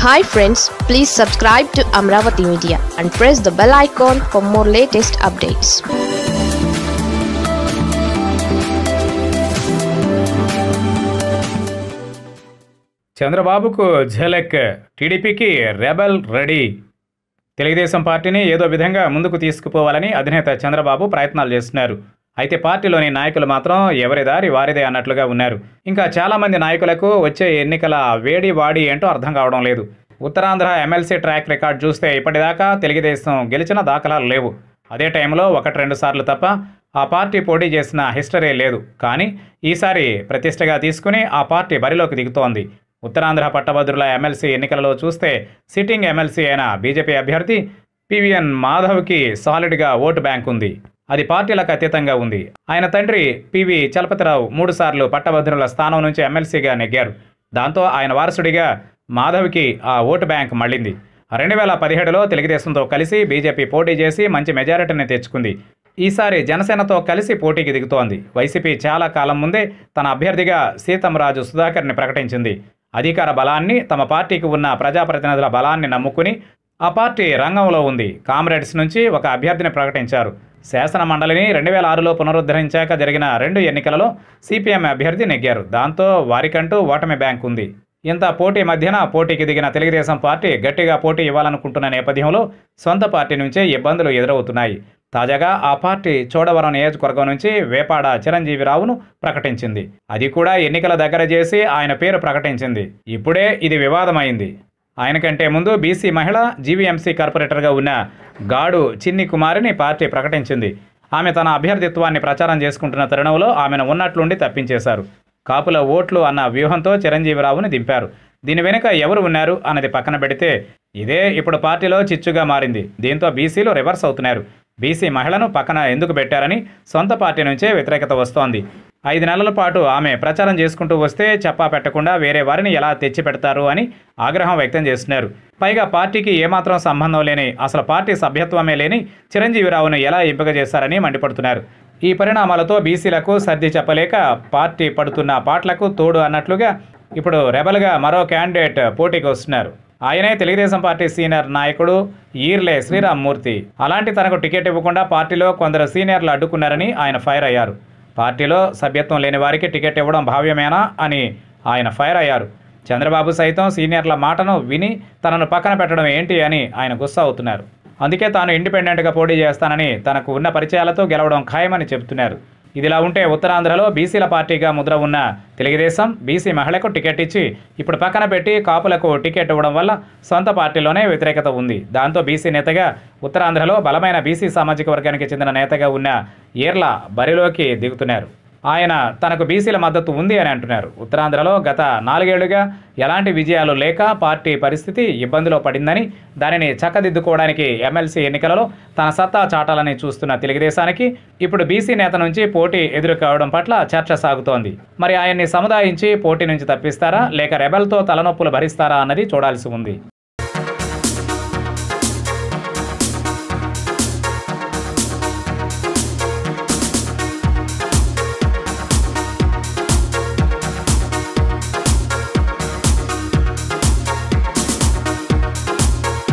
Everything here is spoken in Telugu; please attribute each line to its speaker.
Speaker 1: hi friends please subscribe to Amaravati media and press the bell icon for more latest updates
Speaker 2: చంద్రబాబుకు ఝలక్ టీడీపీకి రెబల్ రెడీ తెలుగుదేశం పార్టీని ఏదో విధంగా ముందుకు తీసుకుపోవాలని అధినేత చంద్రబాబు ప్రయత్నాలు చేస్తున్నారు అయితే పార్టీలోని నాయకులు మాత్రం ఎవరి దారి వారిదే అన్నట్లుగా ఉన్నారు ఇంకా చాలామంది నాయకులకు వచ్చే ఎన్నికల వేడి వాడి ఏంటో అర్థం కావడం లేదు ఉత్తరాంధ్ర ఎమ్మెల్సీ ట్రాక్ రికార్డ్ చూస్తే ఇప్పటిదాకా తెలుగుదేశం గెలిచిన దాఖలాలు లేవు అదే టైంలో ఒకటి రెండు సార్లు తప్ప ఆ పార్టీ పోటీ చేసిన హిస్టరీ లేదు కానీ ఈసారి ప్రతిష్టగా తీసుకుని ఆ పార్టీ బరిలోకి దిగుతోంది ఉత్తరాంధ్ర పట్టభద్రుల ఎమ్మెల్సీ ఎన్నికలలో చూస్తే సిట్టింగ్ ఎమ్మెల్సీ అయిన బీజేపీ అభ్యర్థి పివిఎన్ మాధవ్కి సాలిడ్గా ఓటు బ్యాంక్ ఉంది అది పార్టీలకు అతీతంగా ఉంది ఆయన తండ్రి పివి చలపతిరావు మూడుసార్లు పట్టభద్రుల స్థానం నుంచి ఎమ్మెల్సీగా నెగ్గారు దాంతో ఆయన వారసుడిగా మాధవ్కి ఆ ఓటు బ్యాంక్ మళ్ళింది రెండు వేల పదిహేడులో తెలుగుదేశంతో కలిసి బీజేపీ పోటీ చేసి మంచి మెజారిటీని తెచ్చుకుంది ఈసారి జనసేనతో కలిసి పోటీకి దిగుతోంది వైసీపీ చాలా కాలం ముందే తన అభ్యర్థిగా సీతంరాజు సుధాకర్ని ప్రకటించింది అధికార బలాన్ని తమ పార్టీకి ఉన్న ప్రజాప్రతినిధుల బలాన్ని నమ్ముకుని ఆ పార్టీ రంగంలో ఉంది కామ్రేడ్స్ నుంచి ఒక అభ్యర్థిని ప్రకటించారు శాసన మండలిని రెండు వేల ఆరులో పునరుద్ధరించాక జరిగిన రెండు ఎన్నికలలో సిపిఎం అభ్యర్థి నెగ్గారు దాంతో వారికంటూ ఓటమి బ్యాంక్ ఉంది ఇంత పోటీ మధ్యన పోటీకి దిగిన తెలుగుదేశం పార్టీ గట్టిగా పోటీ ఇవ్వాలనుకుంటున్న నేపథ్యంలో సొంత పార్టీ నుంచే ఇబ్బందులు ఎదురవుతున్నాయి తాజాగా ఆ పార్టీ చోడవరం నియోజకవర్గం నుంచి వేపాడ చిరంజీవిరావును ప్రకటించింది అది కూడా ఎన్నికల దగ్గర చేసి ఆయన పేరు ప్రకటించింది ఇప్పుడే ఇది వివాదమైంది ఆయన కంటే ముందు బీసీ మహిళ జీవీఎంసీ కార్పొరేటర్గా ఉన్న గాడు చిన్ని కుమారిని పార్టీ ప్రకటించింది ఆమె తన అభ్యర్థిత్వాన్ని ప్రచారం చేసుకుంటున్న తరుణంలో ఆమెను ఉన్నట్లుండి తప్పించేశారు కాపుల ఓట్లు అన్న వ్యూహంతో చిరంజీవిరావుని దింపారు దీని వెనుక ఎవరు ఉన్నారు అన్నది పక్కన పెడితే ఇదే ఇప్పుడు పార్టీలో చిచ్చుగా మారింది దీంతో బీసీలు రివర్స్ అవుతున్నారు బీసీ మహిళను పక్కన ఎందుకు పెట్టారని సొంత పార్టీ నుంచే వ్యతిరేకత వస్తోంది ఐదు నెలల పాటు ఆమె ప్రచారం చేసుకుంటూ వస్తే చెప్పా పెట్టకుండా వేరే వారిని ఎలా తెచ్చి పెడతారు అని ఆగ్రహం వ్యక్తం చేస్తున్నారు పైగా పార్టీకి ఏమాత్రం సంబంధం లేని అసలు పార్టీ సభ్యత్వమే లేని చిరంజీవిరావును ఎలా ఎంపిక చేశారని మండిపడుతున్నారు ఈ పరిణామాలతో బీసీలకు సర్ది చెప్పలేక పార్టీ పడుతున్న పాటలకు తోడు అన్నట్లుగా ఇప్పుడు రెబల్గా మరో క్యాండిడేట్ పోటీకి వస్తున్నారు ఆయనే తెలుగుదేశం పార్టీ సీనియర్ నాయకుడు ఈర్లే శ్రీరామ్మూర్తి అలాంటి తనకు టికెట్ ఇవ్వకుండా పార్టీలో కొందరు సీనియర్లు అడ్డుకున్నారని ఆయన ఫైర్ అయ్యారు పార్టీలో సభ్యత్వం లేని వారికి టికెట్ ఇవ్వడం భావ్యమేనా అని ఆయన ఫైర్ అయ్యారు చంద్రబాబు సైతం సీనియర్ల మాటను విని తనను పక్కన పెట్టడం ఏంటి అని ఆయన గుస్సా అవుతున్నారు అందుకే తాను ఇండిపెండెంట్గా పోటీ చేస్తానని తనకు ఉన్న పరిచయాలతో గెలవడం ఖాయమని చెబుతున్నారు ఇదిలా ఉంటే ఉత్తరాంధ్రలో బీసీల పార్టీగా ముద్ర ఉన్న తెలుగుదేశం బీసీ మహిళకు టికెట్ ఇచ్చి ఇప్పుడు పక్కన పెట్టి కాపులకు టికెట్ ఇవ్వడం వల్ల సొంత పార్టీలోనే వ్యతిరేకత ఉంది దాంతో బీసీ నేతగా ఉత్తరాంధ్రలో బలమైన బీసీ సామాజిక వర్గానికి చెందిన నేతగా ఉన్న ఏర్ల బరిలోకి దిగుతున్నారు ఆయన తనకు బీసీల మద్దతు ఉంది అని అంటున్నారు ఉత్తరాంధ్రలో గత నాలుగేళ్లుగా ఎలాంటి విజయాలు లేక పార్టీ పరిస్థితి ఇబ్బందిలో పడిందని దానిని చక్కదిద్దుకోవడానికి ఎమ్మెల్సీ ఎన్నికలలో తన సత్తా చాటాలని చూస్తున్న తెలుగుదేశానికి ఇప్పుడు బీసీ నేత నుంచి పోటీ ఎదురు కావడం పట్ల చర్చ సాగుతోంది మరి ఆయన్ని సముదాయించి పోటీ నుంచి తప్పిస్తారా లేక రెబల్తో తలనొప్పులు భరిస్తారా అన్నది చూడాల్సి ఉంది